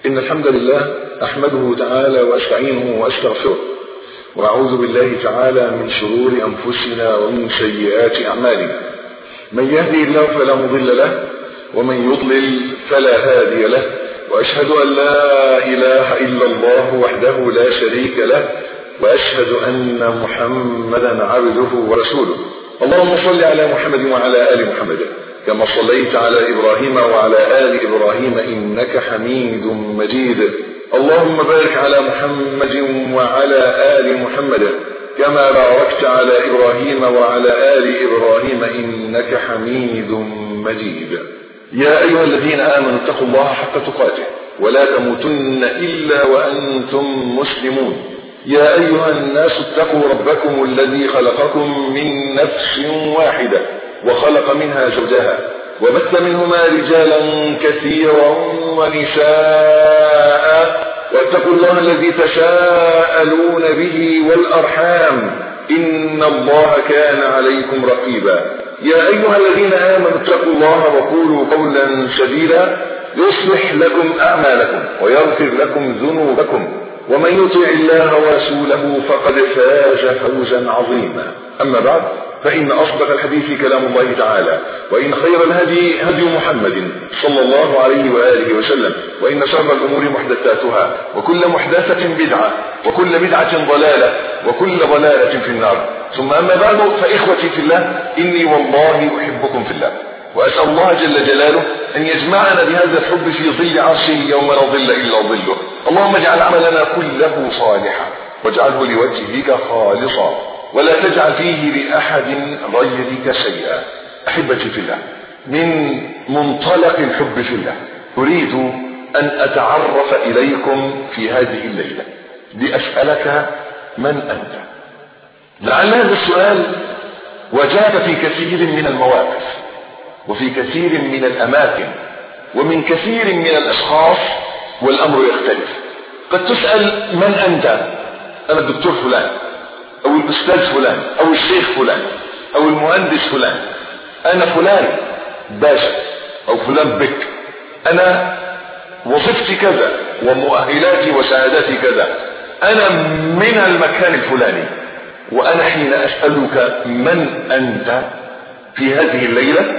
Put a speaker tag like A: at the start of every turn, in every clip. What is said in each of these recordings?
A: إن الحمد لله أحمده تعالى وأستعينه وأستغفره وأعوذ بالله تعالى من شرور أنفسنا ومن سيئات أعمالنا من يهدي الله فلا مضل له ومن يضلل فلا هادي له وأشهد أن لا إله إلا الله وحده لا شريك له وأشهد أن محمدا عبده ورسوله اللهم صل على محمد وعلى آل محمد كما صليت على إبراهيم وعلى آل إبراهيم إنك حميد مجيد اللهم بارك على محمد وعلى آل محمد كما باركت على إبراهيم وعلى آل إبراهيم إنك حميد مجيد يا أيها الذين آمنوا اتقوا الله حق تقاته ولا تموتن إلا وأنتم مسلمون يا أيها الناس اتقوا ربكم الذي خلقكم من نفس واحدة وخلق منها زوجها وبث منهما رجالا كثيرا ونساء واتقوا الله الذي تساءلون به والأرحام إن الله كان عليكم رقيبا يا أيها الذين آمنوا اتقوا الله وقولوا قولا سديدا يصلح لكم أعمالكم ويغفر لكم ذنوبكم ومن يطع الله ورسوله فقد فاز فوزا عظيما أما بعد فإن أصدق الحديث كلام الله تعالى وإن خير الهدي هدي محمد صلى الله عليه وآله وسلم وإن شر الأمور محدثاتها وكل محدثة بدعة وكل بدعة ضلالة وكل ضلالة في النار ثم أما بعد فإخوتي في الله إني والله أحبكم في الله وأسأل الله جل جلاله أن يجمعنا بهذا الحب في ظل عرشه يوم لا ظل إلا ظله اللهم اجعل عملنا كله صالحا واجعله لوجهك خالصا ولا تجعل فيه لأحد غيرك شيئا أحبتي في الله من منطلق الحب في الله أريد أن أتعرف إليكم في هذه الليلة لأسألك من أنت لعل هذا السؤال وجاب في كثير من المواقف وفي كثير من الأماكن ومن كثير من الأشخاص والأمر يختلف قد تسأل من أنت أنا الدكتور فلان أو الأستاذ فلان أو الشيخ فلان أو المهندس فلان أنا فلان باشا أو فلان بك أنا وظيفتي كذا ومؤهلاتي وشهاداتي كذا أنا من المكان الفلاني وأنا حين أسألك من أنت في هذه الليلة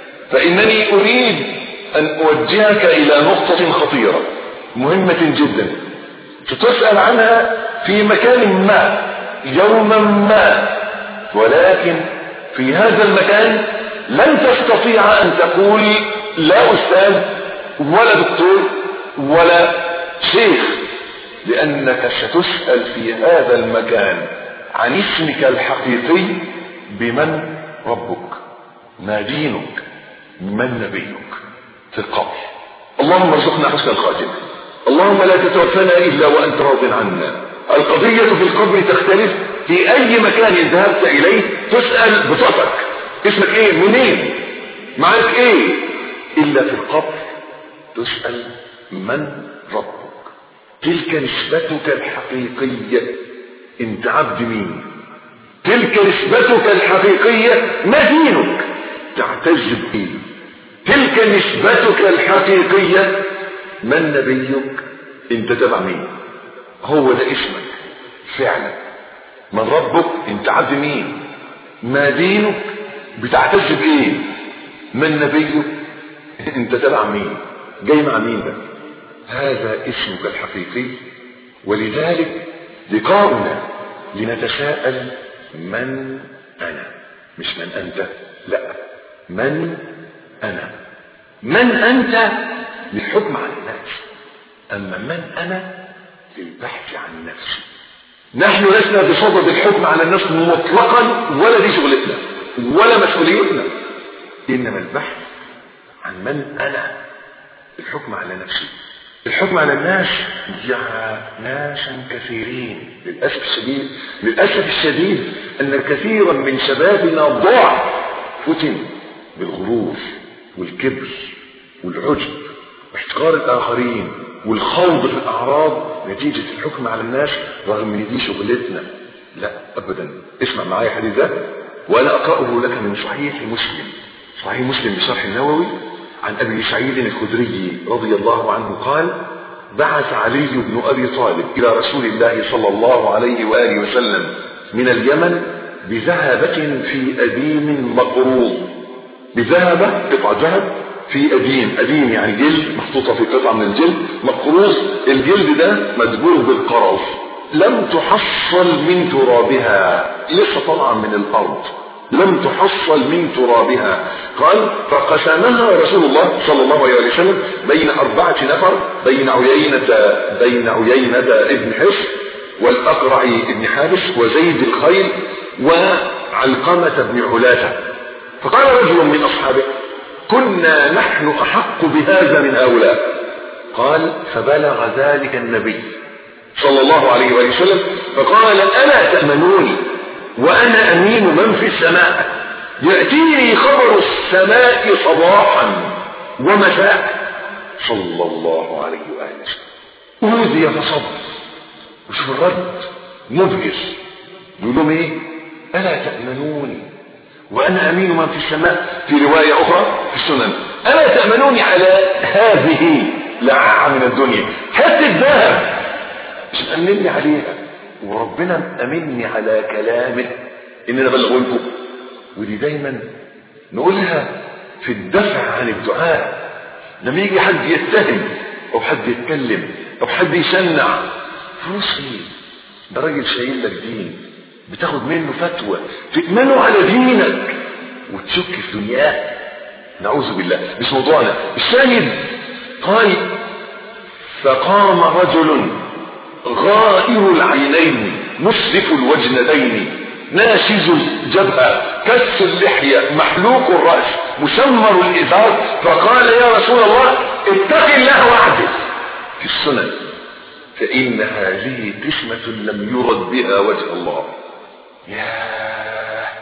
A: فإنني أريد أن أوجهك إلى نقطة خطيرة مهمة جدا ستسأل عنها في مكان ما يوما ما ولكن في هذا المكان لن تستطيع أن تقول لا أستاذ ولا دكتور ولا شيخ لأنك ستسأل في هذا المكان عن اسمك الحقيقي بمن ربك ما دينك من نبيك في القبر اللهم ارزقنا حسن الخاتمة اللهم لا تتوفنا إلا وأنت راض عنا القضية في القبر تختلف في أي مكان ذهبت إليه تسأل بطاقتك اسمك إيه منين معاك إيه إلا في القبر تسأل من ربك تلك نسبتك الحقيقية انت عبد مين تلك نسبتك الحقيقية ما دينك تعتز بإيه تلك نسبتك الحقيقية من نبيك انت تبع مين هو ده اسمك فعلا من ربك انت عبد مين ما دينك بتعتز بايه من نبيك انت تبع مين جاي مع مين ده هذا اسمك الحقيقي ولذلك لقاؤنا لنتساءل من انا مش من انت لا من انا من انت للحكم على الناس اما من انا للبحث عن نفسي نحن لسنا بصدد الحكم على الناس مطلقا ولا دي شغلتنا ولا مسؤوليتنا انما البحث عن من انا الحكم على نفسي الحكم على الناس يا ناسا كثيرين للاسف الشديد للاسف الشديد ان كثيرا من شبابنا ضاع فتن بالغرور والكبر والعجب واحتقار الاخرين والخوض في الاعراض نتيجة الحكم على الناس رغم ان دي شغلتنا لا ابدا اسمع معايا حديث ده وانا اقرأه لك من صحيح مسلم صحيح مسلم بشرح النووي عن ابي سعيد الخدري رضي الله عنه قال بعث علي بن أبي طالب إلى رسول الله صلى الله عليه وآله وسلم من اليمن بذهبة في أديم مقروض بذهبة قطع ذهب في أديم أديم يعني جلد محطوطة في قطعة من الجلد مقروض الجلد ده مدبور بالقرض لم تحصل من ترابها لسه طالعة من الأرض لم تحصل من ترابها قال فقسمها رسول الله صلى الله عليه وسلم بين أربعة نفر بين عيينة بين عيينة ابن حصن والأقرع ابن حابس وزيد الخيل وعلقمة بن علاثة فقال رجل من أصحابه كنا نحن أحق بهذا من هؤلاء قال فبلغ ذلك النبي صلى الله عليه وآله وسلم فقال ألا تأمنوني وأنا أمين من في السماء يأتيني خبر السماء صباحا ومساء صلى الله عليه وآله وسلم أوذي فصبر وشوف الرد مبهر يقول لهم ايه ألا تأمنوني وأنا أمين من في السماء في رواية أخرى في السنن ألا تأمنوني على هذه لعاعة من الدنيا حتى الذهب مش أمنني عليها وربنا أمني على كلامه إن أنا بلغه لكم ودي دايما نقولها في الدفع عن الدعاء لما يجي حد يتهم أو حد يتكلم أو حد يشنع فلوس ايه ده راجل شايل لك دين بتاخد منه فتوى تأمنه على دينك وتشك في دنياه نعوذ بالله مش موضوعنا الشاهد قال فقام رجل غائر العينين مسرف الوجنتين ناشز الجبهة كس اللحية محلوق الرأس مشمر الإزار فقال يا رسول الله اتق الله وحده في السنن فإن هذه قسمة لم يرد بها وجه الله ياه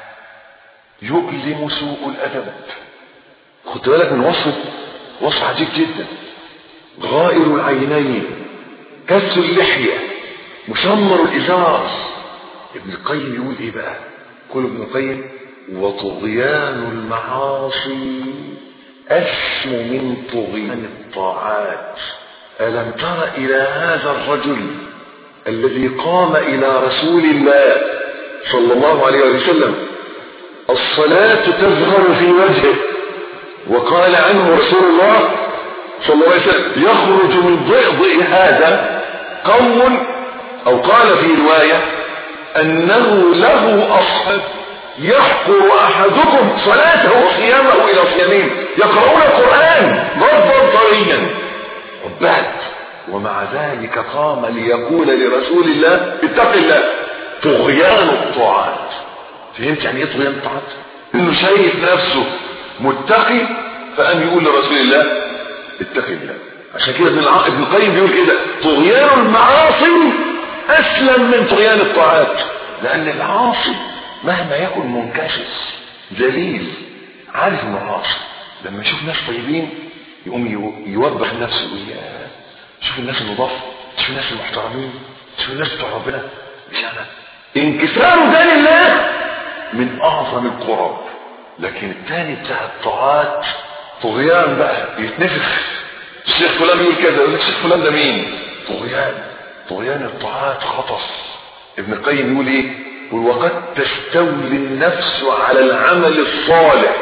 A: يؤلم سوء الأدب خد بالك من وصف وصف عجيب جدا غائر العينين كس اللحية مشمر الإزار ابن القيم يقول ايه بقى يقول ابن القيم وطغيان المعاصي أسم من طغيان الطاعات ألم تر إلى هذا الرجل الذي قام إلى رسول الله صلى الله عليه وسلم الصلاة تظهر في وجهه وقال عنه رسول الله صلى الله عليه وسلم يخرج من ضئضئ هذا قوم أو قال في رواية أنه له أصحاب يحقر أحدكم صلاته وصيامه إلى صيامين يقرؤون القرآن ضربا طريا عباد ومع ذلك قام ليقول لرسول الله اتق الله طغيان الطاعات فهمت يعني ايه طغيان الطاعات انه شايف نفسه متقي فقام يقول لرسول الله اتق الله عشان كده ابن الع... ابن القيم بيقول كده طغيان المعاصي اسلم من طغيان الطاعات لان العاصي مهما يكن منكسس ذليل عارف انه عاصي لما يشوف ناس طيبين يقوم يوبخ نفسه يقول يا شوف الناس النضاف شوف الناس المحترمين شوف الناس بتوع ربنا مش انا انكسار ده لله من اعظم القرب لكن الثاني بتاع الطاعات طغيان بقى يتنفخ الشيخ فلان يقول كذا يقول لك الشيخ فلان ده مين طغيان طغيان الطاعات خطف ابن القيم يقول ايه يقول وقد تستولي النفس على العمل الصالح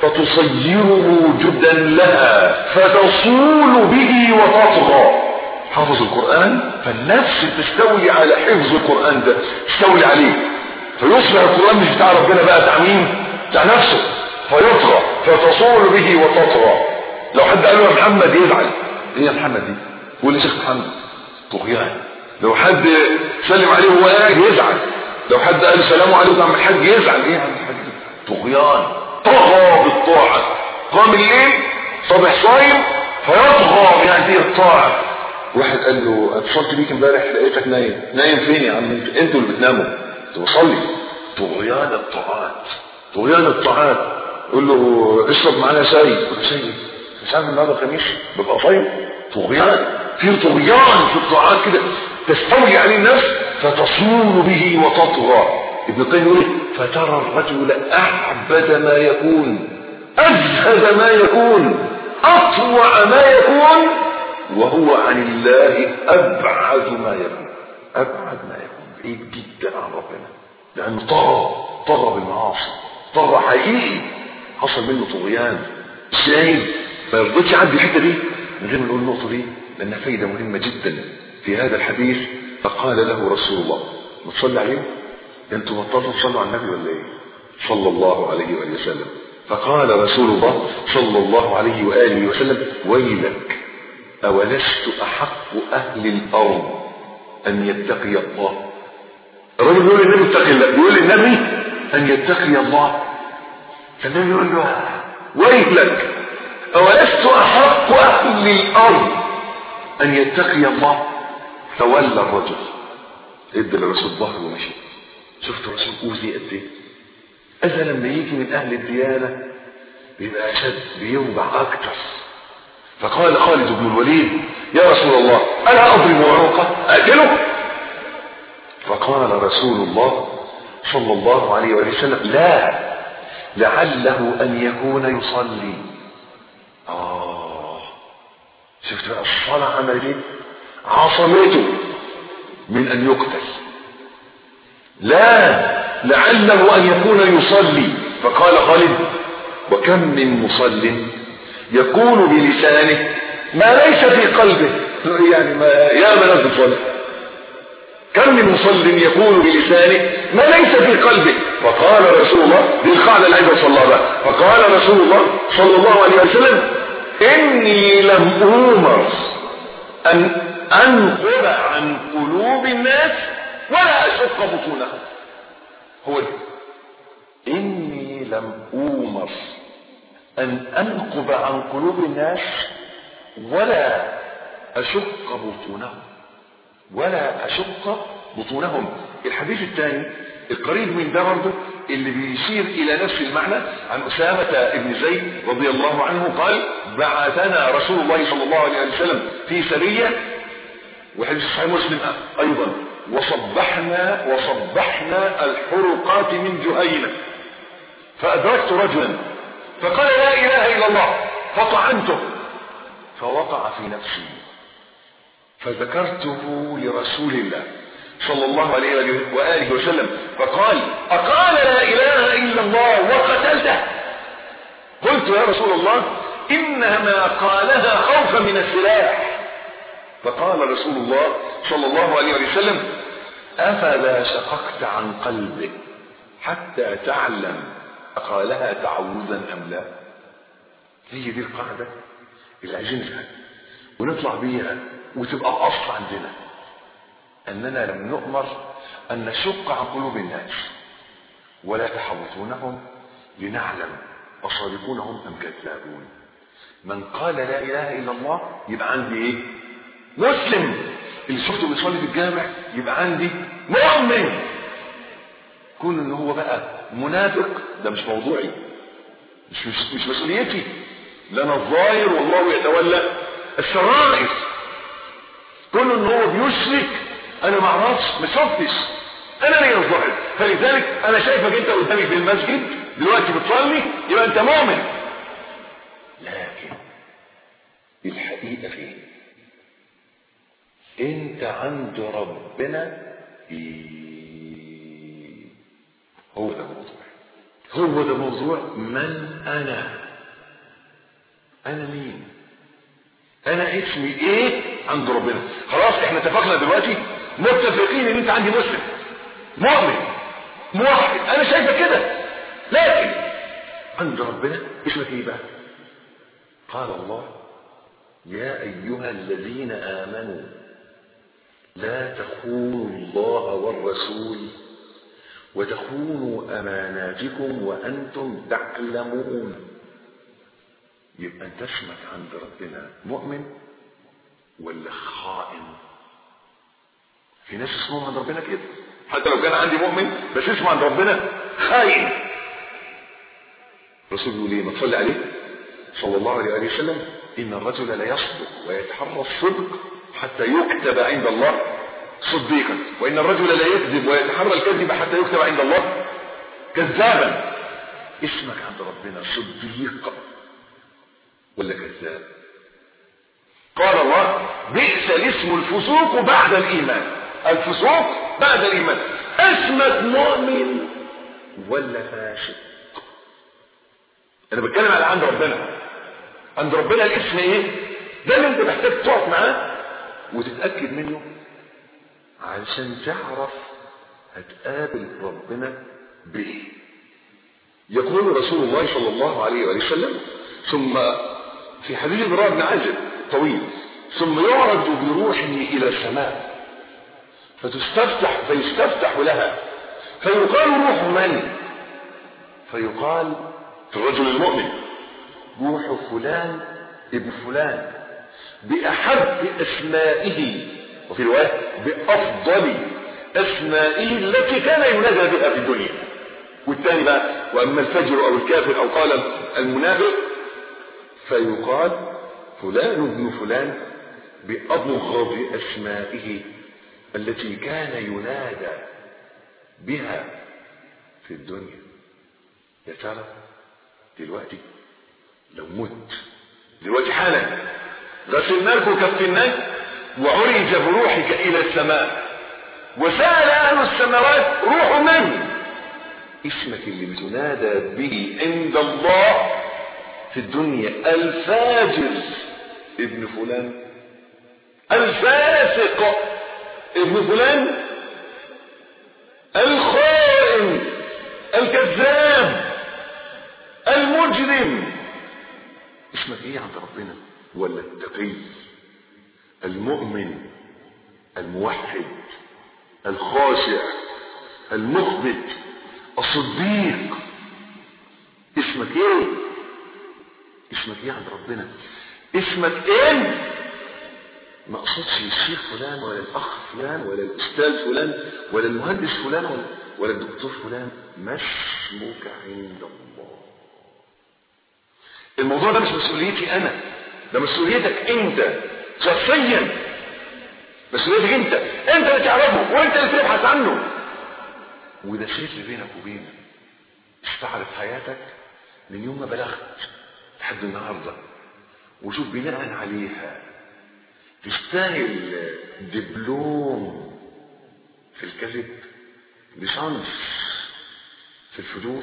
A: فتصيره جدا لها فتصول به وتطغى حافظ القرآن فالنفس تستولي على حفظ القرآن ده تستولي عليه فيصبح القرآن مش بتاع ربنا بقى بتاع مين بتاع نفسه فيطغى فتصول به وتطغى لو حد قال له يا محمد يزعل ايه يا محمد دي يقول لي شيخ محمد طغيان لو حد سلم عليه وهو قاعد يزعل لو حد قال سلام عليكم يا عم الحاج يزعل ايه يا عم الحاج طغيان طغى بالطاعة قام الليل صبح صايم فيطغى بهذه الطاعة واحد قال له اتصلت بيك امبارح لقيتك نايم نايم فين يا عم انت انتوا اللي بتناموا توصلي طغيان الطاعات طغيان الطاعات يقول له اشرب معانا شاي يقول له شاي مش عارف النهارده خميس ببقى صايم طغيان في طغيان في الطاعات كده تستولي عليه النفس فتصول به وتطغى ابن القيم يقول فترى الرجل اعبد ما يكون ازهد ما يكون اطوع ما يكون وهو عن الله أبعد ما يكون أبعد ما يكون بعيد جدا عن ربنا لأنه طغى طغى بالمعاصي طغى حقيقي حصل منه طغيان ازاي ما يرضيش يعدي الحته دي من غير ما نقول النقطه دي لانها فايده مهمه جدا في هذا الحديث فقال له رسول الله ما تصلي عليه انتوا بطلتوا تصلوا على النبي ولا ايه صلى الله عليه واله وسلم فقال رسول الله صلى الله عليه واله وسلم ويلك اولست احق اهل الارض ان يتقي الله الرجل بيقول للنبي اتقي الله بيقول للنبي ان يتقي الله فالنبي يقول له ويلك أولست أحق أهل الأرض أن يتقي الله تولى الرجل ادى للرسول ظهره ومشي شفت الرسول أوذي قد إيه أذى لما يجي من أهل الديانة بيبقى أشد بيوجع أكتر فقال خالد بن الوليد يا رسول الله ألا أضرب عنقه أقتله فقال رسول الله صلى الله عليه وسلم لا لعله أن يكون يصلي آه شفت بقى الصلاة عمل ايه عصمته من أن يقتل لا لعله أن يكون يصلي فقال خالد وكم من مصل يقول بلسانه ما ليس في قلبه يعني ما يا من تصلي كم من مصل يقول بلسانه ما ليس في قلبه فقال رسول الله دي القاعده اللي عايز اوصلها بقى فقال رسول الله صلى الله عليه وسلم اني لم اومر ان انقر عن قلوب الناس ولا اشق بطونهم هو ده اني لم اومر ان انقب عن قلوب الناس ولا اشق بطونهم ولا أشق بطونهم الحديث الثاني القريب من ده برضه اللي بيشير إلى نفس المعنى عن أسامة بن زيد رضي الله عنه قال بعثنا رسول الله صلى الله عليه وسلم في سرية وحديث صحيح مسلم أيضا وصبحنا وصبحنا الحرقات من جهينة فأدركت رجلا فقال لا إله إلا الله فطعنته فوقع في نفسي فذكرته لرسول الله صلى الله عليه وآله وسلم فقال أقال لا إله إلا الله وقتلته قلت يا رسول الله إنما قالها خوفا من السلاح فقال رسول الله صلى الله عليه وسلم أفلا شققت عن قلبك حتى تعلم أقالها تعوذا أم لا هي دي القاعدة اللي عايزين نفهم ونطلع بيها وتبقى أصل عندنا أننا لم نؤمر أن نشق عن قلوب الناس ولا تحوطونهم لنعلم أصادقون هم أم كذابون من قال لا إله إلا الله يبقى عندي إيه مسلم اللي شفته بيصلي في الجامع يبقى عندي مؤمن كون ان هو بقى منافق ده مش موضوعي مش مش, مش مسؤوليتي لنا الظاهر والله يتولى السرائر كون ان هو بيشرك انا ما اعرفش ما شفتش انا ليا الظاهر فلذلك انا شايفك انت قدامي في المسجد دلوقتي بتصلي يبقى انت مؤمن لكن الحقيقه فين انت عند ربنا ايه هو ده الموضوع هو ده موضوع من انا انا مين انا اسمي ايه عند ربنا خلاص احنا اتفقنا دلوقتي متفقين ان انت عندي مسلم مؤمن موحد انا شايفك كده لكن عند ربنا اسمك ايه بقى قال الله يا ايها الذين امنوا لا تخونوا الله والرسول وتخونوا اماناتكم وانتم تعلمون يبقى انت اسمك عند ربنا مؤمن ولا خائن في ناس اسمهم عند ربنا كده حتى لو كان عندي مؤمن بس اسمه عند ربنا خاين الرسول بيقول ايه ما تصلي عليه صلى الله عليه وسلم ان الرجل لا يصدق ويتحرى الصدق حتى يكتب عند الله صديقا وان الرجل لا يكذب ويتحرى الكذب حتى يكتب عند الله كذابا اسمك عند ربنا صديق ولا كذاب قال الله بئس الاسم الفسوق بعد الايمان الفسوق بعد الايمان اسمك مؤمن ولا فاسق انا بتكلم على عند ربنا عند ربنا الاسم ايه ده اللي انت محتاج تقف معاه وتتاكد منه علشان تعرف هتقابل ربنا بايه يقول رسول الله صلى الله عليه وآله وسلم ثم في حديث براء بن عازب طويل ثم يعرج بروحه إلى السماء فتستفتح فيستفتح لها فيقال روح من فيقال في الرجل المؤمن روح فلان ابن فلان بأحب أسمائه وفي رواية بأفضل أسمائه التي كان ينادى بها في الدنيا والثاني بقى وأما الفجر أو الكافر أو قال المنافق فيقال فلان ابن فلان بأبغض أسمائه التي كان ينادى بها في الدنيا يا ترى دلوقتي لو مت دلوقتي حالا غسلناك وكفناك وعرج بروحك إلى السماء وسأل أهل السماوات روح من اسمك اللي بتنادى به عند الله في الدنيا الفاجر ابن فلان الفاسق ابن فلان الخائن الكذاب المجرم اسمك ايه عند ربنا ولا التقي المؤمن الموحد الخاشع المخبت الصديق اسمك ايه اسمك ايه عند ربنا اسمك ايه ما اقصدش الشيخ فلان ولا الاخ فلان ولا الاستاذ فلان ولا المهندس فلان ولا, ولا الدكتور فلان ما اسمك عند الله الموضوع ده مش مسؤوليتي انا ده مسؤوليتك انت شخصيا مسؤوليتك انت انت اللي تعرفه وانت اللي تبحث عنه وده سر بينك وبينه استعرض حياتك من يوم ما بلغت لحد النهارده وشوف بناء عليها تستاهل دبلوم في الكذب ليسانس في الفلوس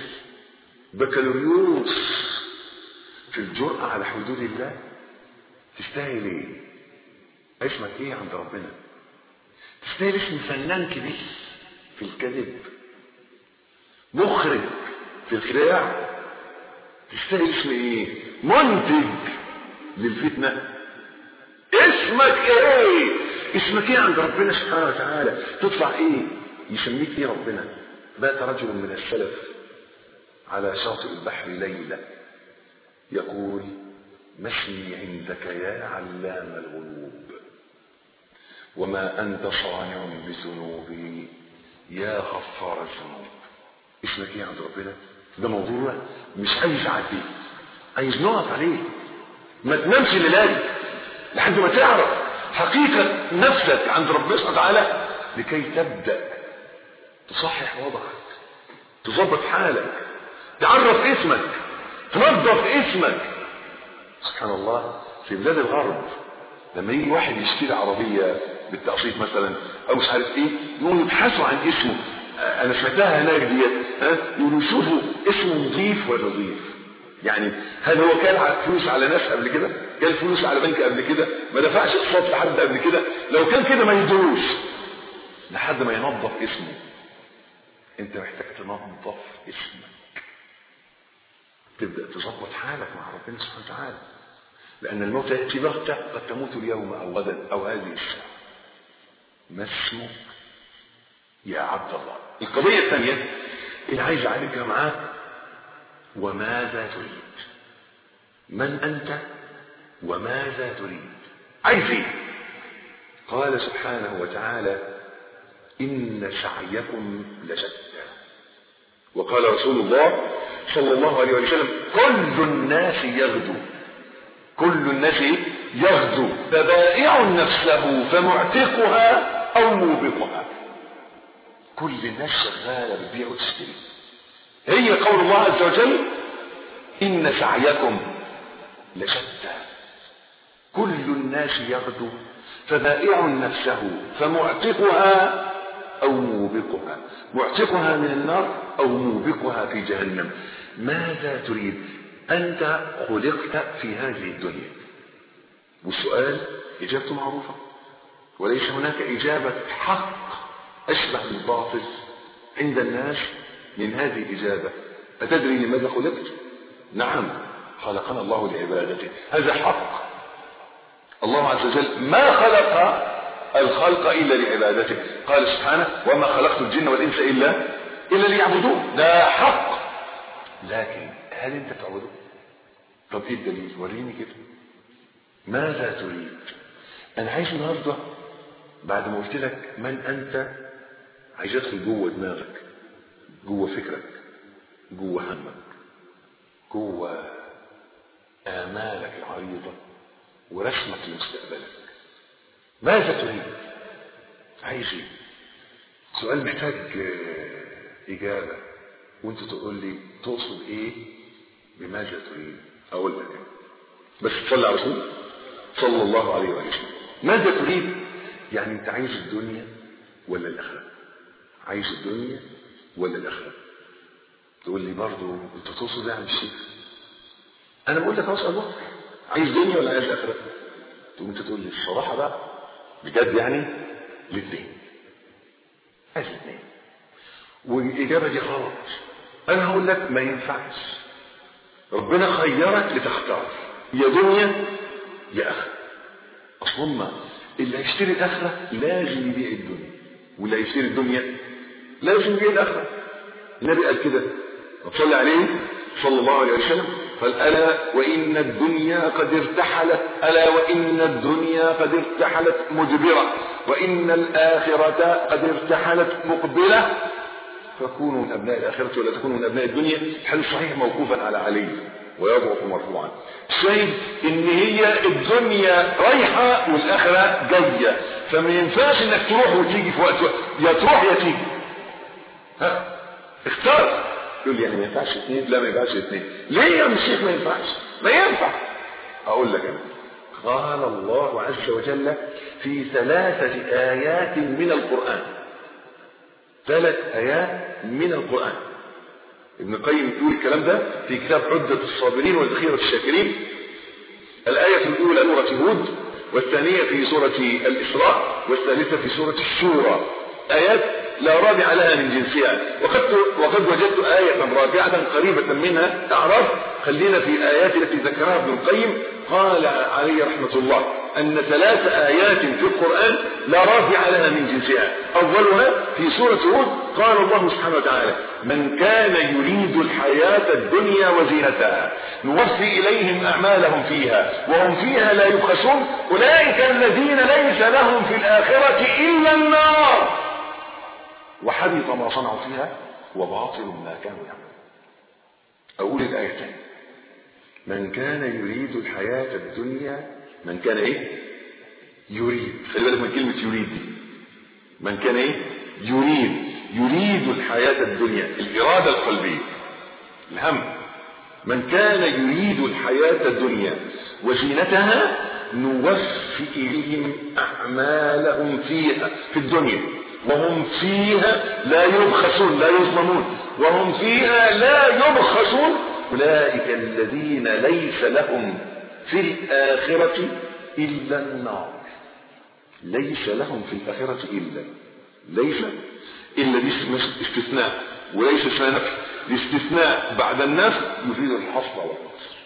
A: بكالوريوس في الجرأة على حدود الله تستاهل ايه اسمك ايه عند ربنا تستاهل اسم فنان كبير في الكذب مخرج في الخداع تستاهل اسم ايه منتج للفتنة اسمك ايه اسمك ايه عند ربنا سبحانه وتعالى تطلع ايه يسميك ايه ربنا بات رجل من السلف على شاطئ البحر ليلة يقول ما اسمي عندك يا علام الغيوب وما أنت صانع بذنوبي يا غفار الذنوب اسمك ايه عند ربنا ده موضوع مش عايز اعديه عايز نقف عليه ما تنامش الليالي لحد ما تعرف حقيقة نفسك عند ربنا سبحانه وتعالى لكي تبدأ تصحح وضعك تظبط حالك تعرف اسمك تنظف اسمك سبحان الله في بلاد الغرب لما يجي واحد يشتري عربية بالتقسيط مثلا او مش عارف ايه يقوموا يبحثوا عن اسمه انا سمعتها هناك ديت ها يقولوا شوفوا اسمه نظيف ولا نظيف يعني هل هو كان فلوس على ناس قبل كده كان فلوس على بنك قبل كده ما دفعش اقساط لحد قبل كده لو كان كده ما يدوش لحد ما ينظف اسمه انت محتاج تنظف اسمك تبدا تظبط حالك مع ربنا سبحانه وتعالى لان الموت ياتي بغته قد تموت اليوم او غدا او هذه الساعه ما اسمك يا عبد الله القضيه الثانيه اللي عايز اعالجها معاك وماذا تريد من انت وماذا تريد عايز ايه قال سبحانه وتعالى ان سعيكم لشتى وقال رسول الله صلى الله عليه وسلم كل الناس يغدو كل الناس يغدو فبائع نفسه فمعتقها او موبقها كل الناس شغاله بتبيع وتشتري هي قول الله عز وجل ان سعيكم لشتى كل الناس يغدو فبائع نفسه فمعتقها أو موبقها معتقها من النار أو موبقها في جهنم ماذا تريد أنت خلقت في هذه الدنيا والسؤال إجابته معروفة وليس هناك إجابة حق أشبه بالباطل عند الناس من هذه الإجابة أتدري لماذا خلقت؟ نعم خلقنا الله لعبادته هذا حق الله عز وجل ما خلق الخلق إلا لعبادته قال سبحانه وما خلقت الجن والإنس إلا إلا ليعبدون ده حق لكن هل أنت تعبده طب إيه الدليل وريني كده ماذا تريد أنا عايز النهاردة بعد ما قلت لك من أنت عايز أدخل جوه دماغك جوه فكرك جوه همك جوه آمالك العريضة ورسمك لمستقبلك ماذا تريد عايز ايه سؤال محتاج إجابة وانت تقول لي تقصد ايه بماذا تريد اقول لك بس تصلي على رسول صلى الله عليه وسلم ماذا تريد يعني انت عايز الدنيا ولا الاخره عايز الدنيا ولا الاخره تقول لي برضه انت تقصد ايه يا عم الشيخ انا بقول لك اهو سؤال واضح عايز دنيا ولا عايز اخره تقوم انت تقول لي الصراحه بقى بجد يعني الاثنين عايز الاثنين والاجابه دي غلط انا هقول لك ما ينفعش ربنا خيرك لتختار يا دنيا يا اخره اصل هم اللي هيشتري الاخره لازم يبيع الدنيا واللي هيشتري الدنيا لازم يبيع الاخره النبي قال كده صلى عليه صلى الله عليه وسلم قال ألا وإن الدنيا قد ارتحلت ألا وإن الدنيا قد ارتحلت مدبرة وإن الآخرة قد ارتحلت مقبلة فكونوا من أبناء الآخرة ولا تكونوا من أبناء الدنيا الحديث صحيح موقوفا على علي ويضعف مرفوعا شايف ان هي الدنيا رايحة والآخرة جاية فما ينفعش انك تروح وتيجي في وقت يا تروح يا تيجي ها اختار يقول لي يعني ما ينفعش اثنين لا ما ينفعش اثنين ليه يا الشيخ ما ينفعش ما ينفع اقول لك انا قال الله عز وجل في ثلاثة آيات من القرآن ثلاث آيات من القرآن ابن القيم يقول الكلام ده في كتاب عدة الصابرين وذخيرة الشاكرين الآية الأولى سورة هود والثانية في سورة الإسراء والثالثة في سورة الشورى آيات لا رابع لها من جنسها وقد وقد وجدت آية رابعة قريبة منها أعرف خلينا في الآيات التي ذكرها ابن القيم قال عليه رحمة الله أن ثلاث آيات في القرآن لا رافع لها من جنسها أولها في سورة هود قال الله سبحانه وتعالى من كان يريد الحياة الدنيا وزينتها نوفي إليهم أعمالهم فيها وهم فيها لا يبخسون أولئك الذين ليس لهم في الآخرة إلا النار وحبط ما صنعوا فيها وباطل ما كانوا يعملون أقول الآيتين من كان يريد الحياة الدنيا من كان إيه يريد خلي بالك من كلمة يريد دي من كان إيه يريد يريد الحياة الدنيا الإرادة القلبية الهم من كان يريد الحياة الدنيا وزينتها نوفي إليهم أعمالهم فيها في الدنيا وهم فيها لا يبخسون لا يظلمون وهم فيها لا يبخسون أولئك الذين ليس لهم في الآخرة إلا النار ليس لهم في الآخرة إلا ليس إلا دي استثناء وليس اسمها نفي الاستثناء بعد النفي يفيد الحصر والقصر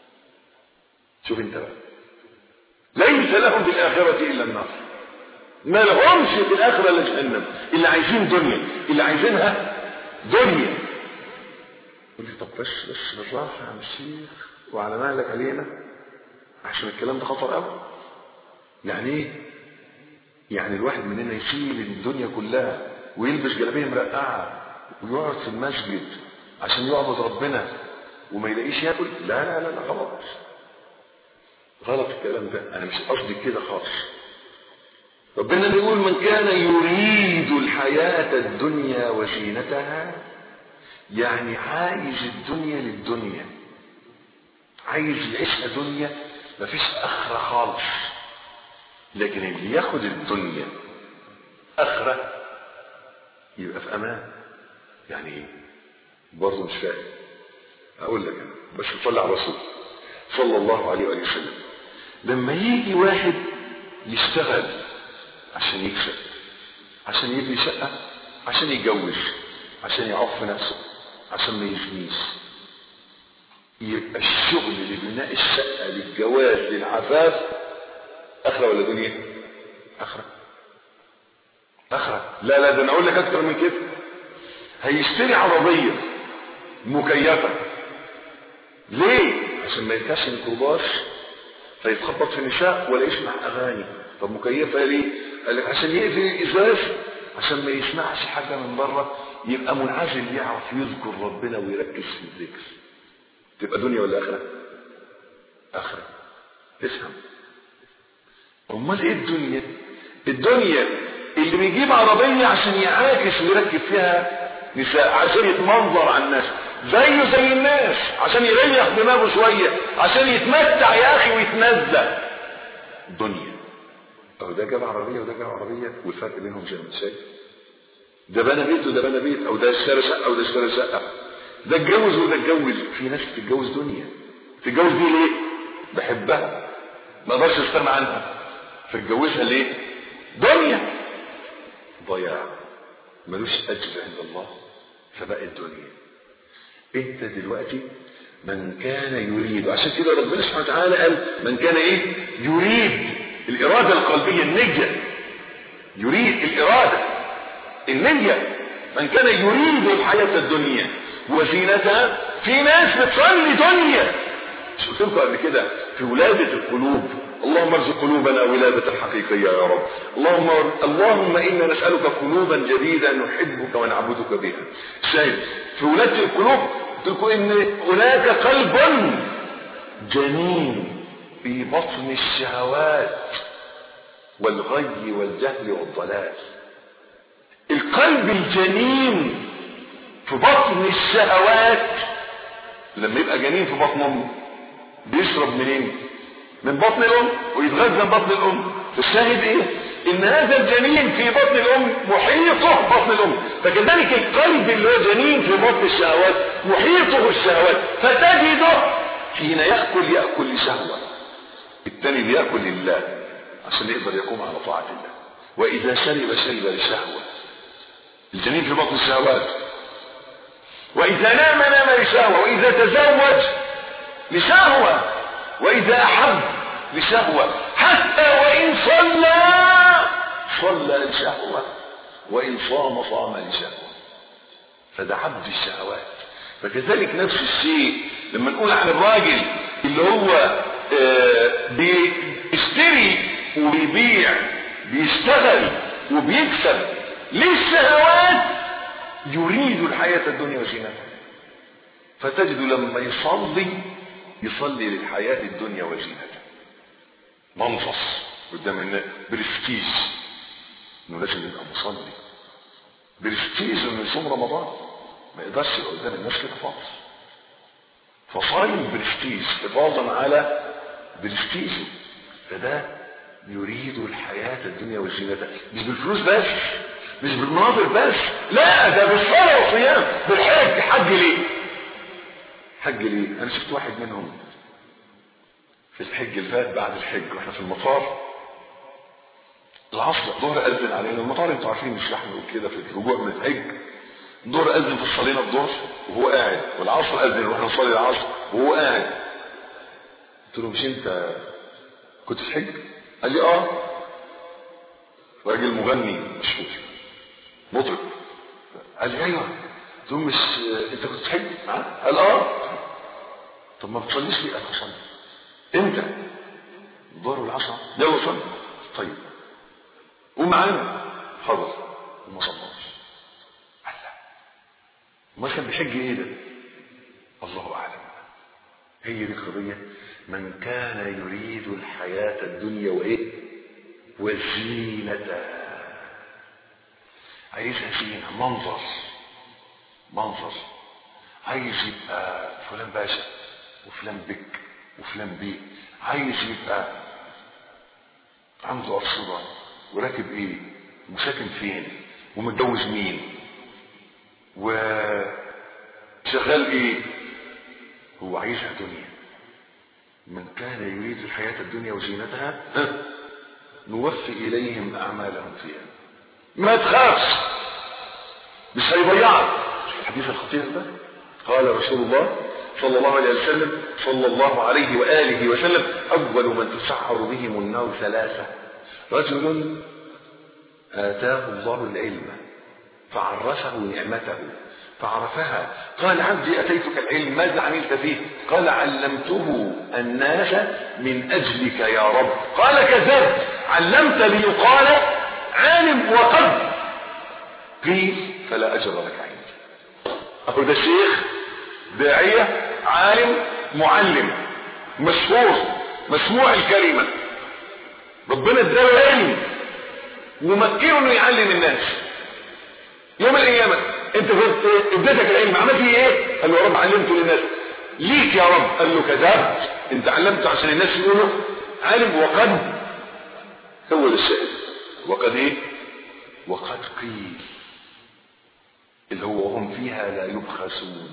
A: شوف انت بقى ليس لهم في الآخرة إلا النار ما لهمش في الآخرة إلا جهنم اللي عايزين دنيا اللي عايزينها دنيا يقول لي طب بس بس بالراحة يا عم الشيخ وعلى مالك علينا عشان الكلام ده خطر قوي يعني ايه يعني الواحد مننا يشيل الدنيا كلها ويلبس جلابيه مرقعه ويقعد في المسجد عشان يعبد ربنا وما يلاقيش ياكل لا لا لا لا غلط غلط الكلام ده انا مش قصدي كده خالص ربنا بيقول من كان يريد الحياة الدنيا وزينتها يعني عايز الدنيا للدنيا عايز يعيشها دنيا مفيش اخرة خالص لكن اللي ياخد الدنيا اخرة يبقى في امان يعني ايه برضه مش فاهم اقول لك أنا. بس صلي على الرسول صلى الله عليه وآله وسلم لما يجي واحد يشتغل عشان يكسب عشان يبني شقة عشان يتجوز عشان يعف نفسه عشان ما يزنيش يبقى الشغل لبناء الشقة للجواز للعفاف أخرى ولا دنيا؟ أخرى أخرى لا لا ده أنا أقول لك أكتر من كده هيشتري عربية مكيفة ليه؟ عشان ما يركبش ميكروباص فيتخبط في النساء ولا يسمع أغاني طب مكيفة ليه؟ قال لك عشان يقفل الإزاز عشان ما يسمعش حاجة من بره يبقى منعزل يعرف يذكر ربنا ويركز في الذكر تبقى دنيا ولا آخرة؟ آخرة افهم أمال إيه الدنيا؟ الدنيا اللي بيجيب عربية عشان يعاكس ويركب فيها نساء عشان يتمنظر على الناس زيه زي الناس عشان يريح دماغه شوية عشان يتمتع يا أخي ويتنزه دنيا أو ده جاب عربية وده جاب عربية والفرق بينهم زي ما شايف ده بنى بيت وده بنى بيت أو ده اشترى شقة وده اشترى شقة ده اتجوز وده اتجوز في ناس بتتجوز دنيا تتجوز دي ليه؟ بحبها ما اقدرش استغنى عنها فتجوزها ليه؟ دنيا ضياع ملوش اجر عند الله فبقى الدنيا انت دلوقتي من كان يريد عشان كده ربنا سبحانه وتعالى قال من كان ايه يريد الاراده القلبيه النيه يريد الاراده النيه من كان يريد الحياه الدنيا وزينتها في ناس بتصلي دنيا مش قلت لكم قبل كده في ولاده القلوب اللهم ارزق قلوبنا ولادة حقيقية يا رب اللهم اللهم إنا نسألك قلوبا جديدة نحبك ونعبدك بها شايف في ولادة القلوب قلت لكم إن هناك قلب جنين في بطن الشهوات والغي والجهل والضلال القلب الجنين في بطن الشهوات لما يبقى جنين في بطن امه بيشرب منين من بطن الام ويتغذى من بطن الام الشاهد ايه ان هذا الجنين في بطن الام محيطه بطن الام فكذلك القلب اللي هو جنين في بطن الشهوات محيطه الشهوات فتجده حين ياكل ياكل لشهوه الثاني بياكل لله عشان يقدر يقوم على طاعه الله واذا شرب شرب لشهوه الجنين في بطن الشهوات واذا نام نام لشهوه واذا تزوج لشهوه واذا احب لشهوه حتى وان صلى صلى لشهوه وان صام صام لشهوه فده عبد الشهوات فكذلك نفس الشيء لما نقول عن الراجل اللي هو آه بيشتري وبيبيع بيشتغل وبيكسب للشهوات يريد الحياة الدنيا وزينتها فتجد لما يصلي يصلي للحياة الدنيا وزينتها منفص قدام الناس برستيج انه لازم يبقى مصلي برستيج انه يصوم رمضان ما يقدرش يبقى قدام الناس كده خالص فصايم برستيج حفاظا على برستيجه فده يريد الحياة الدنيا وزينتها مش بالفلوس بس مش بالمناظر بس لا ده بالصلاة والصيام بالحج حج ليه حج ليه انا شفت واحد منهم في الحج اللي فات بعد الحج واحنا في المطار العصر الظهر اذن علينا المطار انتوا عارفين مش احنا كده في الرجوع من الحج الظهر اذن فصلينا الظهر وهو قاعد والعصر اذن واحنا نصلي العصر وهو قاعد قلت له مش انت كنت في حج قال لي اه راجل مغني مشهور مطرب قال لي ايوه قلت له مش انت كنت في حج معاه قال اه طب ما بتصليش ليه قال اصلي امتى الظهر والعصر يلا صلي طيب قوم معانا حاضر وما صلاش قال لا امال كان بيحج ايه ده الله اعلم هي دي القضيه من كان يريد الحياه الدنيا وايه وزينتها عايزها زينه منظر منظر عايز يبقى فلان باشا وفلان بك وفلان بيه عايز يبقى عنده أرصدة وراكب ايه وساكن فين ومتجوز مين وشغال ايه هو عايشها دنيا من كان يريد الحياة الدنيا وزينتها ها؟ نوفي إليهم أعمالهم فيها ما تخافش مش هيضيعك الحديث الخطير ده قال رسول الله صلى الله عليه وسلم صلى الله عليه وآله وسلم أول من تسعر بهم النار ثلاثة رجل آتاه الله العلم فعرفه نعمته فعرفها قال عبدي أتيتك العلم ماذا عملت فيه قال علمته الناس من أجلك يا رب قال كذبت علمت ليقال عالم وقد قيل فلا أجر لك عندي أقول ده الشيخ داعية عالم معلم مشهور مسموع الكلمة ربنا اداله علم ومكنه انه يعلم الناس يوم القيامة انت اديتك العلم عملت ايه؟ قال له يا رب علمته للناس ليك يا رب قال له كذبت انت علمته عشان الناس يقولوا عالم وقد هو ده الشاهد وقد ايه؟ وقد قيل اللي هو وهم فيها لا يبخسون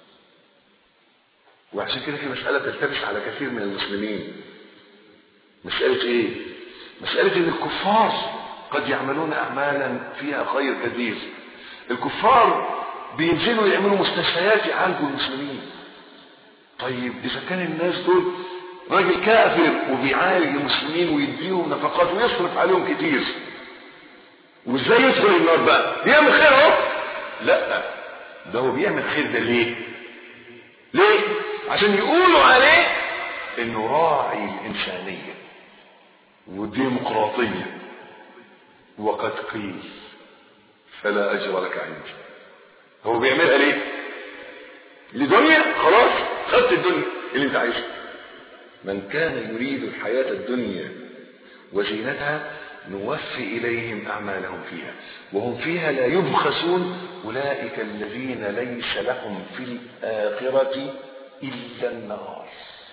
A: وعشان كده في مسألة تلتبس على كثير من المسلمين مسألة ايه مسألة ان الكفار قد يعملون اعمالا فيها خير كثير الكفار بينزلوا يعملوا مستشفيات يعالجوا المسلمين طيب اذا كان الناس دول راجل كافر وبيعالج المسلمين ويديهم نفقات ويصرف عليهم كتير وازاي يدخل النار بقى بيعمل خير اهو لا ده هو بيعمل خير ده ليه ليه عشان يقولوا عليه انه راعي الانسانيه والديمقراطيه وقد قيل فلا اجر لك عندي هو بيعملها ليه لدنيا خلاص خدت الدنيا اللي انت عايشها من كان يريد الحياه الدنيا وزينتها نوفي إليهم أعمالهم فيها وهم فيها لا يبخسون أولئك الذين ليس لهم في الآخرة إلا النار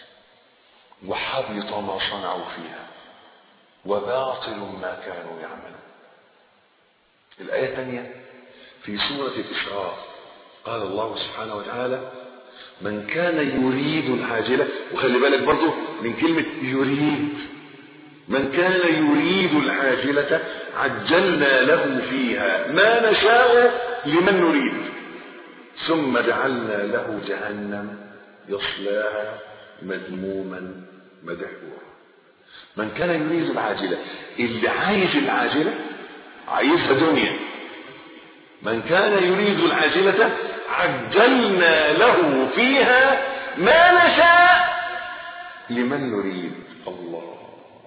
A: وحبط ما صنعوا فيها وباطل ما كانوا يعملون الآية الثانية في سورة الإسراء قال الله سبحانه وتعالى من كان يريد العاجلة وخلي بالك برضه من كلمة يريد من كان يريد العاجلة عجلنا له فيها ما نشاء لمن نريد ثم جعلنا له جهنم يصلاها مذموما مدحورا من كان يريد العاجلة اللي عايز العاجلة عايزها دنيا من كان يريد العاجلة عجلنا له فيها ما نشاء لمن نريد الله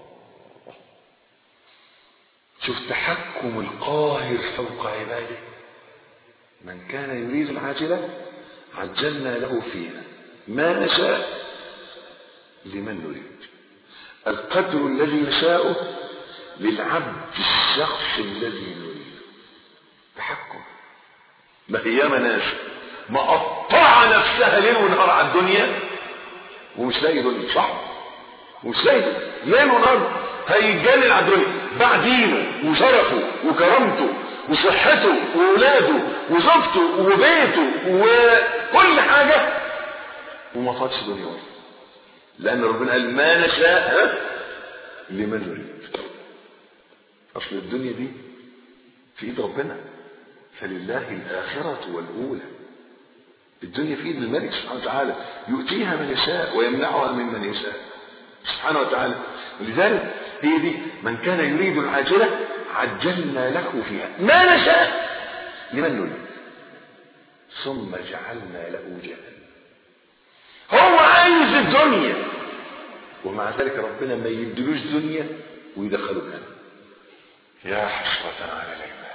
A: شوف تحكم القاهر فوق عباده من كان يريد العاجلة عجلنا له فيها ما نشاء لمن نريد القدر الذي نشاءه للعبد الشخص الذي نريد تحكم ما هي ناس مقطعة نفسها ليل ونهار على الدنيا ومش لاقي دنيا صح ومش لاقي ليل ونهار هيتجنن على الدنيا باع دينه وشرفه وكرامته وصحته واولاده وزوجته وبيته وكل حاجه وما فاتش دنيا واحده لان ربنا قال ما نشاء ها لمن نريد اصل الدنيا دي في ايد ربنا فلله الاخره والاولى الدنيا في ايد الملك سبحانه وتعالى يؤتيها من يشاء ويمنعها ممن يشاء سبحانه وتعالى ولذلك هي دي من كان يريد العاجلة عجلنا له فيها ما نشاء لمن نريد ثم جعلنا له جهنم هو عايز الدنيا ومع ذلك ربنا ما يدلوش دنيا ويدخله جهنم يا حسرة على العباد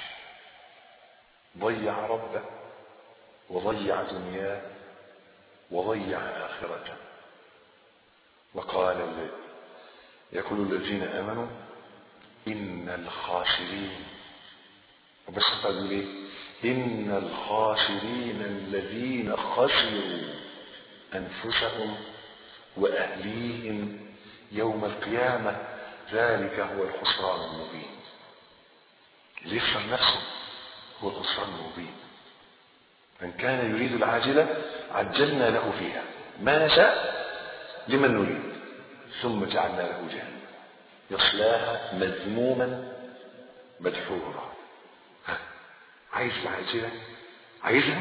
A: ضيع ربه وضيع دنياه وضيع آخرته وقال يقول الذين امنوا ان الخاسرين وبس قالوا ليه ان الخاسرين الذين خسروا انفسهم
B: وأهليهم يوم القيامة ذلك هو الخسران المبين اللي يخسر نفسه هو الخسران المبين من كان يريد العاجلة عجلنا له فيها ما نشاء لمن نريد ثم جعلنا له جهنم يصلاها مذموما مدحورا ها، عايز العاجلة عايزها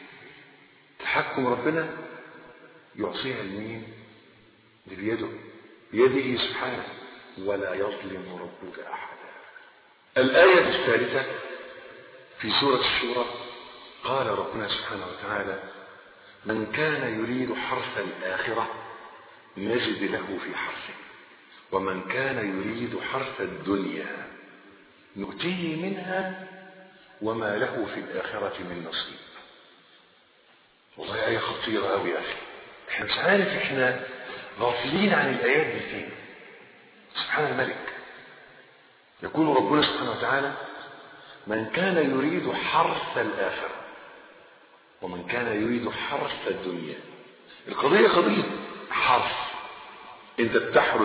B: تحكم ربنا يعطيها لمين لبيده بيده سبحانه ولا يظلم ربك احدا الايه الثالثه في سوره الشورى قال ربنا سبحانه وتعالى من كان يريد حرث الاخره نجد له في حرثه ومن كان يريد حرث الدنيا نؤتيه منها وما له في الاخره من نصيب والله آية خطيرة أوي يا أخي احنا مش عارف احنا غافلين عن الآيات دي فين سبحان الملك يقول ربنا سبحانه وتعالى من كان يريد حرث الآخرة ومن كان يريد حرث الدنيا القضية قضية حرث انت بتحرث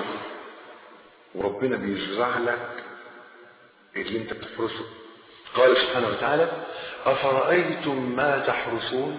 B: وربنا بيزرع لك اللي انت بتحرثه قال سبحانه وتعالى أفرأيتم ما تحرثون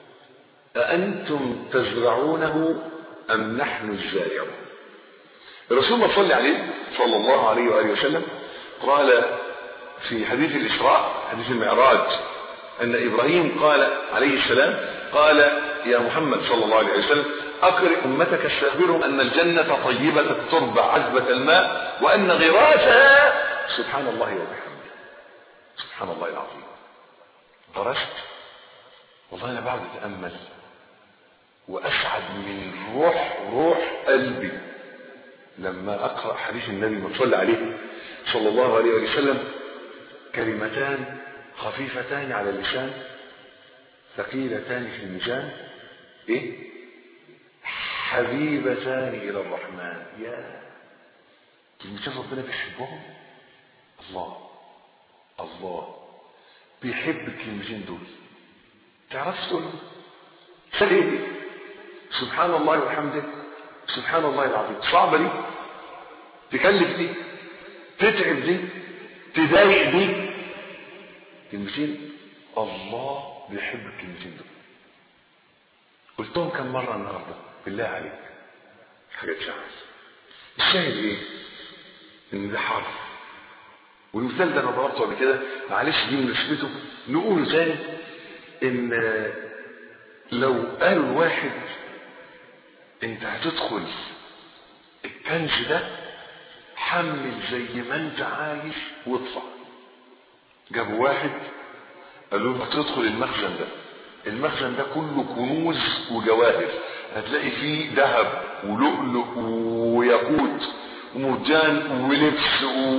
B: أأنتم تزرعونه أم نحن الزارعون الرسول ما صلى عليه صلى الله عليه وآله وسلم قال في حديث الإسراء حديث المعراج أن إبراهيم قال عليه السلام قال يا محمد صلى الله عليه وسلم أقرئ أمتك استخبرهم أن الجنة طيبة التربة عذبة الماء وأن غراسها سبحان الله وبحمده سبحان الله العظيم غرست والله أنا بعد أتأمل وأسعد من روح روح قلبي لما أقرأ حديث النبي المصلى عليه صلى الله عليه وسلم كلمتان خفيفتان على اللسان ثقيلتان في الميزان إيه؟ حبيبتان إلى الرحمن يا كلمتين ربنا بيحبهم الله الله بيحب الكلمتين دول تعرف تقول سهل سبحان الله وبحمده سبحان الله العظيم صعبة دي تكلف دي تتعب دي تضايق دي كلمتين الله بيحب الكلمتين دول قلتهم كم مرة النهاردة بالله عليك حاجات شعر الشاهد ايه ان ده حرف والمثال ده انا ضربته قبل كده معلش دي مناسبته نقوله تاني ان لو قالوا الواحد انت هتدخل الكنز ده حمل زي ما انت عايز واطلع جابوا واحد قالوا له هتدخل المخزن ده المخزن ده كله كنوز وجواهر هتلاقي فيه ذهب ولؤلؤ وياقوت ومرجان ولبس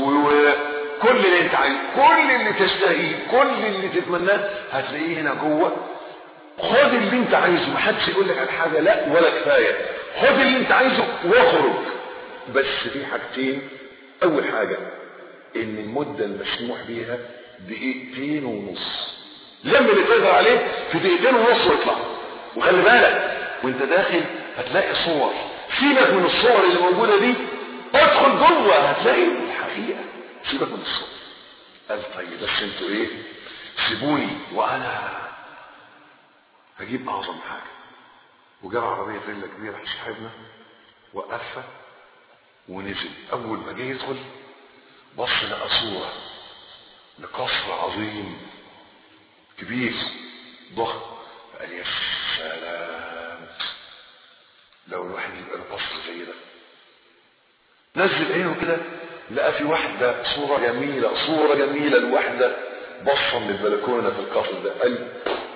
B: وكل اللي انت عايزه كل اللي تشتهيه كل اللي تتمناه هتلاقيه هنا جوه خد اللي انت عايزه ما حدش يقول لك على حاجه لا ولا كفايه خد اللي انت عايزه واخرج بس في حاجتين اول حاجه ان المده المسموح بيها دقيقتين ونص لما اللي تقدر عليه في دقيقتين ونص واطلع وخلي بالك وانت داخل هتلاقي صور سيبك من الصور اللي موجوده دي ادخل جوه هتلاقي الحقيقه سيبك من الصور قال طيب بس انتوا ايه سيبوني وانا هجيب اعظم حاجه وجاب عربيه فيلا كبيره صاحبنا وقفها ونزل اول ما جه يدخل بص لقى صوره لقصر عظيم كبير ضخم قال يا سلام لو الواحد يبقى له قصر زي ده نزل عينه كده لقى في واحدة صورة جميلة صورة جميلة لواحدة بصة من البلكونة في القصر ده قال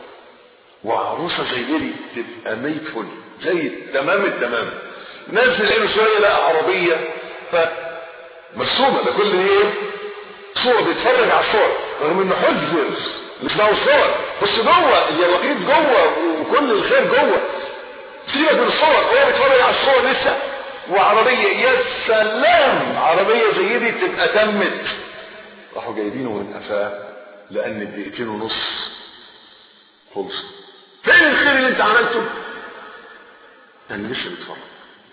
B: وعروسة زي دي تبقى ميت فل زي تمام التمام نزل عينه شوية لقى عربية ف مرسومة ده كل ايه صورة بيتفرج على الصور رغم انه حجر مش دعوه الصور بس جوه اليواقيت جوه وكل الخير جوه سيبك من الصور هو بيتفرج على الصور لسه وعربية يا سلام عربية زي دي تبقى تمت راحوا جايبينه من قفاه لان الدقيقتين ونص خلص فين الخير اللي انت عملته؟ انا لسه بتفرج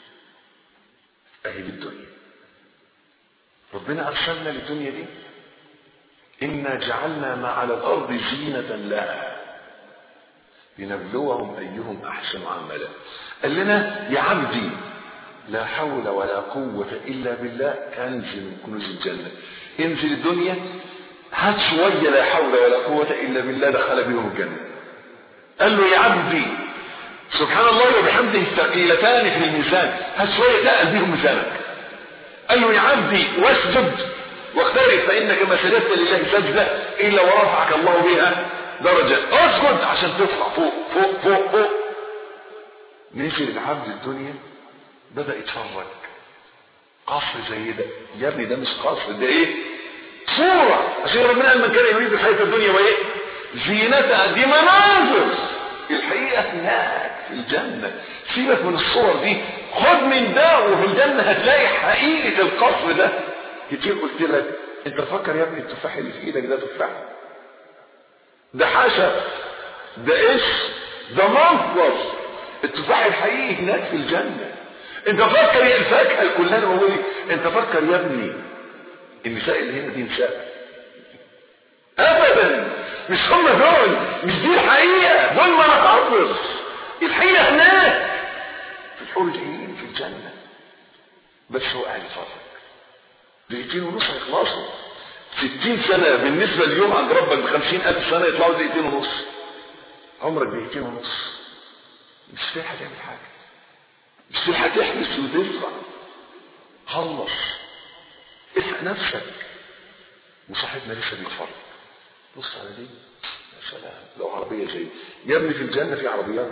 B: اهي الدنيا ربنا ارسلنا للدنيا دي انا جعلنا ما على الارض زينة لها لنبلوهم ايهم احسن عملا قال لنا يا عبدي لا حول ولا قوة الا بالله كنز من كنوز الجنة انزل الدنيا هات شوية لا حول ولا قوة الا بالله دخل بهم الجنة قال له يا عبدي سبحان الله وبحمده ثقيلتان في الميزان هات شوية تقل بهم ميزانك قال له يا عبدي واسجد واقترب فانك ما سجدت لله سجدة الا ورفعك الله بها درجة اسجد عشان تطلع فوق فوق فوق فوق نزل العبد الدنيا بدأ يتفرج قصر زي ده يا ابني ده مش قصر ده ايه صورة عشان ربنا قال من كان يريد الحياة الدنيا وايه زينتها دي مناظر الحقيقة هناك في الجنة سيبك من الصور دي خد من ده وفي الجنة هتلاقي حقيقة القصر ده كتير قلت لك انت فكر يا ابني التفاح اللي في ايدك ده تفاح ده حاشا ده ايش ده منظر التفاح الحقيقي هناك في الجنة انت فكر يا الفاكهة كلها موجودة انت فكر يا ابني النساء اللي هنا دي نساء ابدا مش هم دول مش دي الحقيقة دول ما نتعرض الحقيقة هناك في الحور العين في الجنة بس هو قاعد يتفرج دقيقتين ونص هيخلصوا ستين سنة بالنسبة اليوم عند ربك بخمسين ألف سنة يطلعوا دقيقتين ونص عمرك دقيقتين ونص مش تلحق تعمل حاجة مش تلحق تحبس وتدفع خلص اسأل نفسك وصاحبنا لسه بيتفرج بص على دي يا سلام لو عربية زي يا ابني في الجنة في عربيات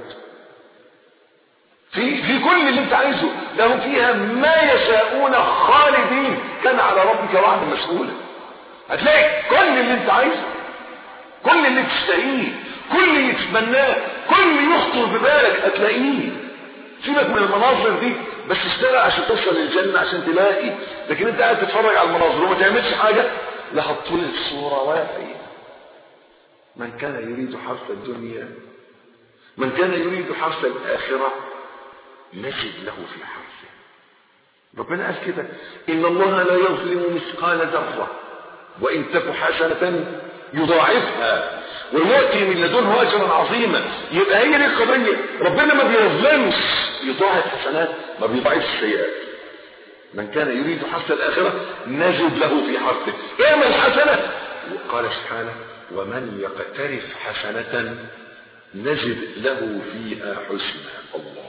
B: في في كل اللي انت عايزه لهم فيها ما يشاءون خالدين كان على ربك وعدا مسؤولا هتلاقي كل اللي انت عايزه كل اللي تشتهيه كل اللي تتمناه كل اللي يخطر ببالك هتلاقيه سيبك من المناظر دي بس اشتغل عشان توصل للجنة عشان تلاقي لكن انت قاعد تتفرج على المناظر وما تعملش حاجة لا حطوا لي الصورة ولا فيه من كان يريد حرث الدنيا من كان يريد حرث الآخرة نجد له في حرثه ربنا قال كده إن الله لا يظلم مثقال ذرة وإن تك حسنة يضاعفها ويؤتي من لدنه أجرا عظيما يبقى هي دي القضية ربنا ما بيظلمش يضاعف حسنات ما بيضاعفش السيئات من كان يريد حرث الآخرة نجد له في حرثه اعمل حسنة وقال سبحانه ومن يقترف حسنة نجد له فيها حسنا الله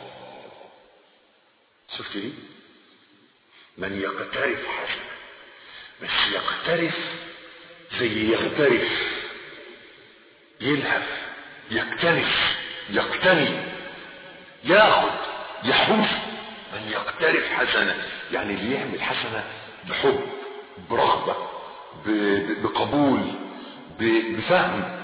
B: شفت دي من يقترف حسنة بس يقترف زي يغترف يلهف يكترف يقتني ياخد يحوش من يقترف حسنة يعني اللي يعمل حسنة بحب برغبة بقبول بفهم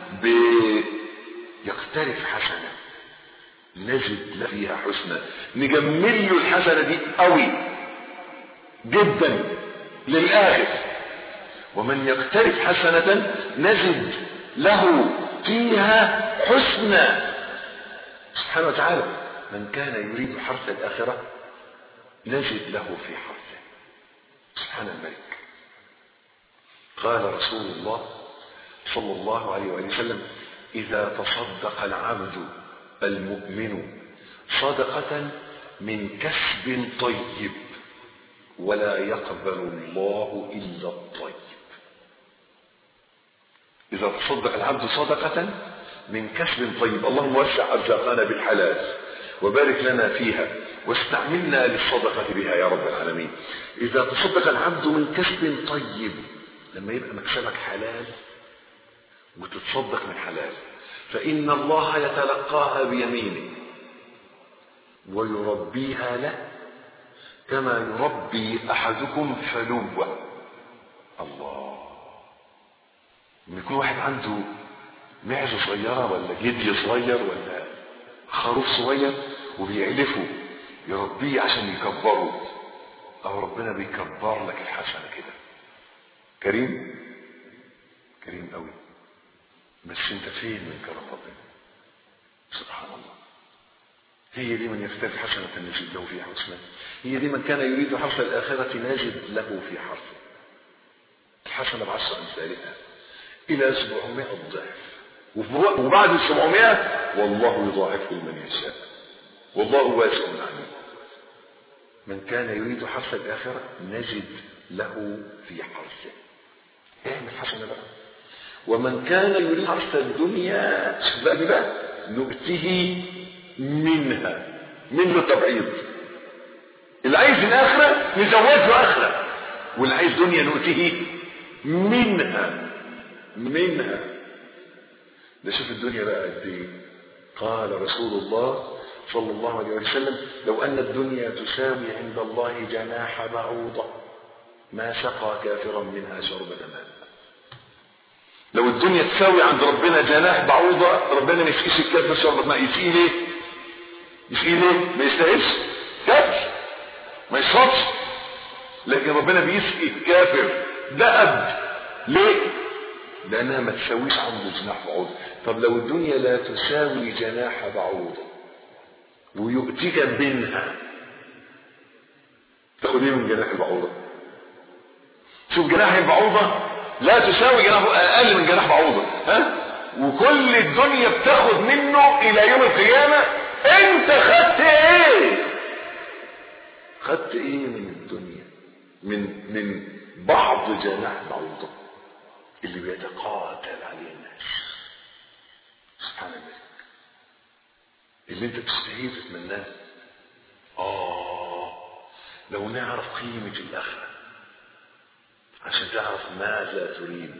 B: يقترف حسنة نجد فيها حسنى نجمل له الحسنة دي قوي جدا للآخر ومن يقترف حسنة نجد له فيها حسنى سبحانه وتعالى من كان يريد حرث الآخرة نجد له في حرثه سبحان الملك قال رسول الله صلى الله عليه وآله وسلم إذا تصدق العبد المؤمن صدقة من كسب طيب ولا يقبل الله إلا الطيب إذا تصدق العبد صدقة من كسب طيب اللهم وسع أرزاقنا بالحلال وبارك لنا فيها واستعملنا للصدقة بها يا رب العالمين إذا تصدق العبد من كسب طيب لما يبقى مكسبك حلال وتتصدق من حلال فإن الله يتلقاها بيمينه ويربيها له كما يربي أحدكم فلوة الله لما يكون واحد عنده معزة صغيرة ولا جدي صغير ولا خروف صغير وبيعلفه يربيه عشان يكبره أو ربنا بيكبر لك الحسنة كده كريم كريم قوي بس انت فين من كرم ربنا سبحان الله هي دي من يفترض حسنة نجد له فيها حسنة هي دي من كان يريد حرث الآخرة نجد له في حرثه الحسنة بعشر أمثالها إلى 700 ضعف وبعد ال 700 والله يضاعفه لمن يشاء والله واسع عليم من كان يريد حرث الآخرة نجد له في حرثه اعمل حسنة بقى ومن كان يريد حرث الدنيا شوف بقى دي بقى نؤته منها منه تبعيض اللي عايز الآخرة نزود له آخرة واللي عايز دنيا نؤته منها منها ده شوف الدنيا بقى قد ايه قال رسول الله صلى الله عليه وسلم لو أن الدنيا تساوي عند الله جناح بعوضة ما سقى كافرا منها شربة ماء لو الدنيا تساوي عند ربنا جناح بعوضة ربنا ما يسقيش الكافر شربة ماء يسقيه ليه؟ يسقيه ليه؟ ما يستاهلش كافر ما يشربش لكن ربنا بيسقي الكافر دأب ليه؟ لأنها ما تساويش عنده جناح بعوضة طب لو الدنيا لا تساوي جناح بعوضة ويؤتيك منها تاخد ايه من جناح البعوضة شوف جناح البعوضة لا تساوي جناح اقل من جناح بعوضة ها وكل الدنيا بتاخد منه الى يوم القيامة انت خدت ايه خدت ايه من الدنيا من من بعض جناح بعوضة اللي بيتقاتل عليه الناس سبحان الله اللي انت تستهيه تتمناه اه لو نعرف قيمة الآخرة عشان تعرف ماذا تريد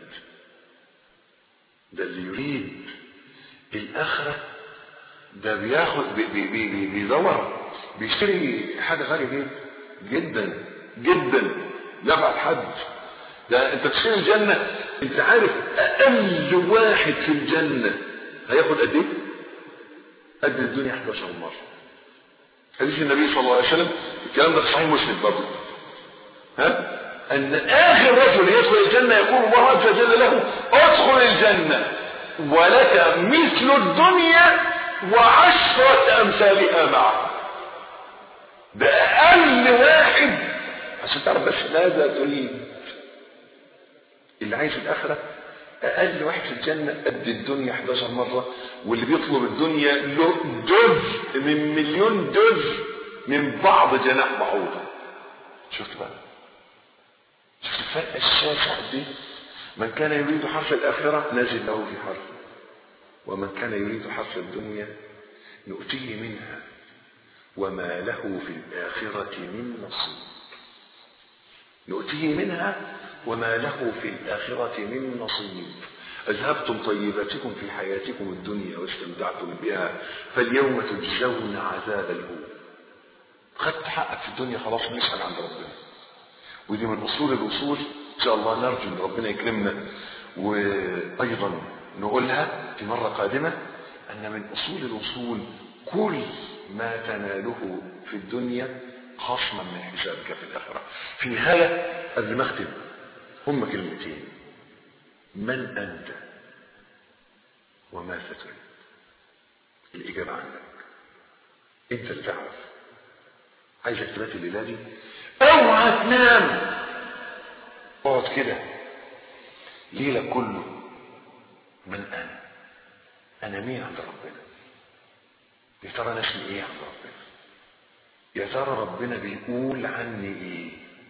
B: ده اللي يريد الآخرة ده بياخد بي بي بي بيدور بيشتري حاجة غالية جدا جدا يبعت حد ده انت تشتري الجنة انت عارف اقل واحد في الجنة هياخد قد ايه قد الدنيا 11 مرة حديث النبي صلى الله عليه وسلم الكلام ده في صحيح مسلم برضه ها ان اخر رجل يدخل الجنة يقول الله عز وجل له ادخل الجنة ولك مثل الدنيا وعشرة امثالها معه ده اقل واحد عشان تعرف بس ماذا تريد اللي عايز الاخره اقل واحد في الجنة قد الدنيا 11 مرة واللي بيطلب الدنيا له جزء من مليون جزء من بعض جناح بعوضة شفت بقى شفت الفرق الشاسع دي من كان يريد حرث الآخرة نزل له في حرث ومن كان يريد حرث الدنيا نؤتيه منها وما له في الآخرة من نصيب نؤتيه منها وما له في الآخرة من نصيب أذهبتم طيباتكم في حياتكم الدنيا واستمتعتم بها فاليوم تجزون عذاب الهون خدت حقك في الدنيا خلاص نسأل عند ربنا ودي من أصول الأصول إن شاء الله نرجو أن ربنا يكرمنا وأيضا نقولها في مرة قادمة أن من أصول الأصول كل ما تناله في الدنيا خصما من حسابك في الآخرة في النهاية قبل ما أختم هم كلمتين من أنت وما ستريد الإجابة عنك أنت اللي تعرف عايزك تبات الليلة دي اوعى تنام اقعد كده ليلة كله من أنا أنا مين عند ربنا يا ترى أنا اسمي إيه عند ربنا يا ترى ربنا بيقول عني إيه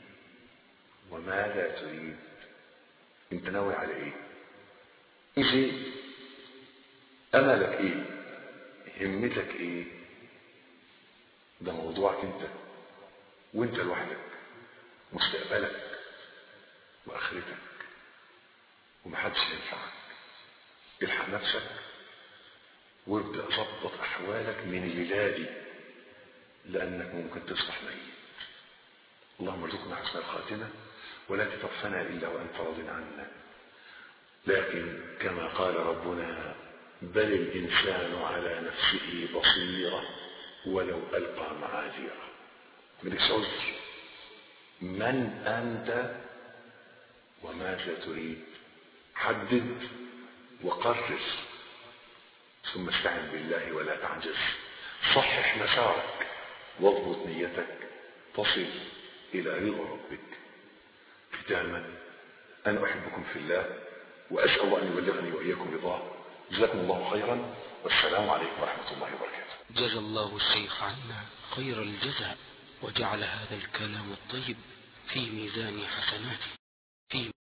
B: وماذا تريد انت ناوي على ايه ايه املك ايه همتك ايه ده موضوعك انت وانت لوحدك مستقبلك واخرتك ومحدش ينفعك الحق نفسك وابدا ظبط احوالك من الليله دي لانك ممكن تصبح ميت اللهم ارزقنا حسن الخاتمه ولا تتوفنا إلا وأنت راض عنا لكن كما قال ربنا بل الإنسان على نفسه بصيرة ولو ألقى معاذيره ملكش عذر من أنت وماذا تريد حدد وقرر ثم استعن بالله ولا تعجز صحح مسارك واضبط نيتك تصل إلى رضا ربك ختاما أنا أحبكم في الله وأسأل الله أن يبلغني وإياكم رضاه جزاكم الله خيرا والسلام عليكم ورحمة الله وبركاته
C: جزى الله الشيخ عنا خير الجزاء وجعل هذا الكلام الطيب في ميزان حسناته في